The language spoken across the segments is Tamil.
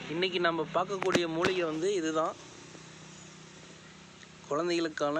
இன்றைக்கி நம்ம பார்க்கக்கூடிய மூலிகை வந்து இதுதான் குழந்தைகளுக்கான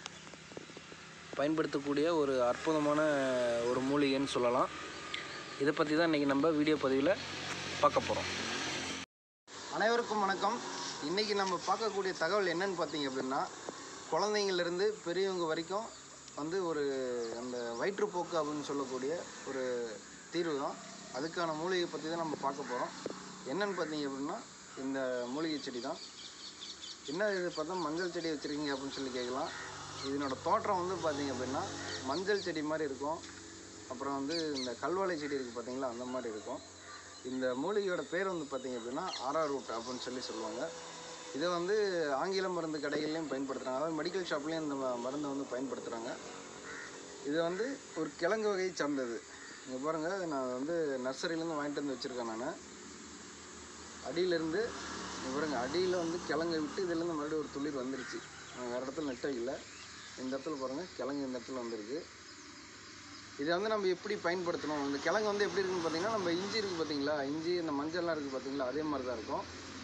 பயன்படுத்தக்கூடிய ஒரு அற்புதமான ஒரு மூலிகைன்னு சொல்லலாம் இதை பற்றி தான் இன்றைக்கி நம்ம வீடியோ பதிவில் பார்க்க போகிறோம் அனைவருக்கும் வணக்கம் இன்றைக்கி நம்ம பார்க்கக்கூடிய தகவல் என்னன்னு பார்த்தீங்க அப்படின்னா குழந்தைங்கள்லேருந்து பெரியவங்க வரைக்கும் வந்து ஒரு அந்த வயிற்றுப்போக்கு அப்படின்னு சொல்லக்கூடிய ஒரு தீர்வு தான் அதுக்கான மூலிகை பற்றி தான் நம்ம பார்க்க போகிறோம் என்னன்னு பார்த்தீங்க அப்படின்னா இந்த மூலிகை செடி தான் என்ன இது பார்த்தா மஞ்சள் செடி வச்சுருக்கீங்க அப்படின்னு சொல்லி கேட்கலாம் இதனோட தோற்றம் வந்து பார்த்தீங்க அப்படின்னா மஞ்சள் செடி மாதிரி இருக்கும் அப்புறம் வந்து இந்த கல்வாழை செடி இருக்குது பார்த்தீங்களா அந்த மாதிரி இருக்கும் இந்த மூலிகையோட பேர் வந்து பார்த்தீங்க அப்படின்னா ஆரா ரூட் அப்படின்னு சொல்லி சொல்லுவாங்க இதை வந்து ஆங்கில மருந்து கடைகள்லையும் பயன்படுத்துகிறாங்க அதாவது மெடிக்கல் ஷாப்லேயும் இந்த ம- மருந்தை வந்து பயன்படுத்துகிறாங்க இது வந்து ஒரு கிழங்கு வகையை சார்ந்தது இங்கே பாருங்கள் நான் வந்து நர்சரியிலேருந்து வாங்கிட்டு வந்து வச்சுருக்கேன் நான் அடியிலேருந்து இங்க பாருங்க அடியில் வந்து கிழங்க விட்டு இதுலேருந்து மறுபடியும் ஒரு துளிர் வந்துருச்சு நான் வேறு இடத்துல நெட் வைக்கல இந்த இடத்துல பாருங்கள் கிழங்கு இந்த இடத்துல வந்திருக்கு இதை வந்து நம்ம எப்படி பயன்படுத்தணும் இந்த கிழங்கு வந்து எப்படி இருக்குன்னு பார்த்தீங்கன்னா நம்ம இஞ்சி இருக்குது பார்த்தீங்களா இஞ்சி இந்த மஞ்சள்லாம் இருக்குது பார்த்தீங்களா அதே மாதிரி தான் இருக்கும்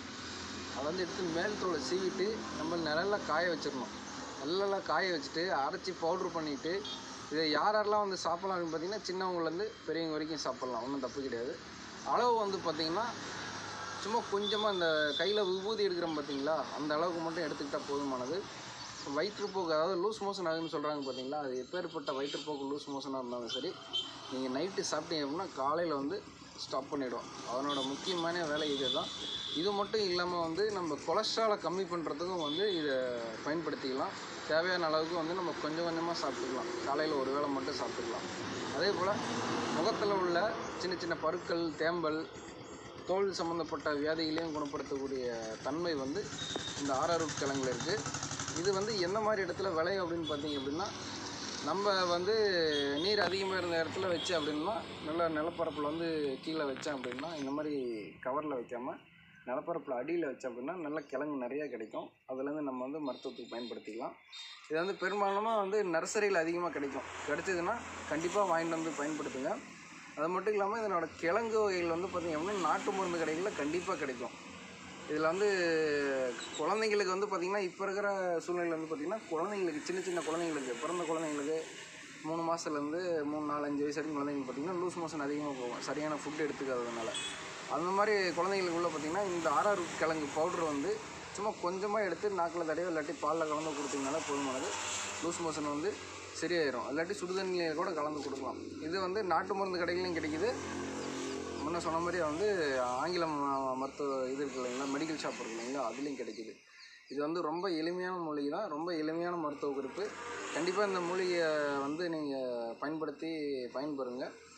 அதை வந்து எடுத்து மேல் தோலை சீவிட்டு நம்ம நிழல்ல காய வச்சிடணும் நல்லா காய வச்சுட்டு அரைச்சி பவுட்ரு பண்ணிவிட்டு இதை யார் யாரெல்லாம் வந்து சாப்பிட்லாம் அப்படின்னு பார்த்தீங்கன்னா சின்னவங்கலேருந்து பெரியவங்க வரைக்கும் சாப்பிட்லாம் ஒன்றும் தப்பு கிடையாது அளவு வந்து பார்த்தீங்கன்னா சும்மா கொஞ்சமாக இந்த கையில் விபூதி எடுக்கிறோம் பார்த்தீங்களா அந்த அளவுக்கு மட்டும் எடுத்துக்கிட்டால் போதுமானது வயிற்றுப்போக்கு அதாவது லூஸ் மோஷன் ஆகுதுன்னு சொல்கிறாங்க பார்த்தீங்களா அது எப்பேற்பட்ட வயிற்றுப்போக்கு லூஸ் மோஷனாக இருந்தாலும் சரி நீங்கள் நைட்டு சாப்பிட்டீங்க அப்படின்னா காலையில் வந்து ஸ்டாப் பண்ணிவிடும் அதனோட முக்கியமான வேலை இது தான் இது மட்டும் இல்லாமல் வந்து நம்ம கொலஸ்ட்ராலை கம்மி பண்ணுறதுக்கும் வந்து இதை பயன்படுத்திக்கலாம் தேவையான அளவுக்கு வந்து நம்ம கொஞ்சம் கொஞ்சமாக சாப்பிட்டுக்கலாம் காலையில் ஒரு வேளை மட்டும் சாப்பிட்டுக்கலாம் அதே போல் முகத்தில் உள்ள சின்ன சின்ன பருக்கள் தேம்பல் தோல் சம்மந்தப்பட்ட வியாதிகளையும் குணப்படுத்தக்கூடிய தன்மை வந்து இந்த ஆறாரூட் கிழங்குல இருக்குது இது வந்து எந்த மாதிரி இடத்துல விளையும் அப்படின்னு பார்த்தீங்க அப்படின்னா நம்ம வந்து நீர் அதிகமாக இருந்த இடத்துல வச்சு அப்படின்னா நல்லா நிலப்பரப்பில் வந்து கீழே வச்சேன் அப்படின்னா இந்த மாதிரி கவரில் வைக்காமல் நிலப்பரப்பில் அடியில் வச்சோம் அப்படின்னா நல்ல கிழங்கு நிறையா கிடைக்கும் அதுலேருந்து நம்ம வந்து மருத்துவத்துக்கு பயன்படுத்திக்கலாம் இது வந்து பெரும்பாலுமாக வந்து நர்சரியில் அதிகமாக கிடைக்கும் கிடைச்சதுன்னா கண்டிப்பாக வாங்கிட்டு வந்து பயன்படுத்துங்க அது மட்டும் இல்லாமல் இதனோட கிழங்கு வகைகள் வந்து பார்த்திங்க அப்படின்னா நாட்டு மருந்து கடைகளில் கண்டிப்பாக கிடைக்கும் இதில் வந்து குழந்தைங்களுக்கு வந்து பார்த்திங்கன்னா இப்போ இருக்கிற சூழ்நிலையில் வந்து பார்த்திங்கன்னா குழந்தைங்களுக்கு சின்ன சின்ன குழந்தைங்களுக்கு பிறந்த குழந்தைங்களுக்கு மூணு மாதத்துலேருந்து மூணு நாலு அஞ்சு வயசு வரைக்கும் குழந்தைங்களுக்கு பார்த்திங்கன்னா லூஸ் மோஷன் அதிகமாக போகும் சரியான ஃபுட் எடுத்துக்காததுனால அந்த மாதிரி குழந்தைங்களுக்கு உள்ள பார்த்திங்கன்னா இந்த ஆறாறு கிழங்கு பவுடர் வந்து சும்மா கொஞ்சமாக எடுத்து நாக்கில் தடையோ இல்லாட்டி பாலில் கலந்து கொடுத்தீங்கனால போதுமானது லூஸ் மோஷன் வந்து சரியாயிரும் இல்லாட்டி சுடுதண்ணியில் கூட கலந்து கொடுக்கலாம் இது வந்து நாட்டு மருந்து கடைகளையும் கிடைக்குது முன்ன சொன்ன மாதிரி வந்து ஆங்கிலம் ம- மருத்துவ இது இருக்கு இல்லைங்களா மெடிக்கல் ஷாப் இருக்கு இல்லைங்களா அதுலேயும் கிடைக்குது இது வந்து ரொம்ப எளிமையான மூலிகை தான் ரொம்ப எளிமையான மருத்துவ குறிப்பு கண்டிப்பாக இந்த மூலிகையை வந்து நீங்கள் பயன்படுத்தி பயன்பெறுங்க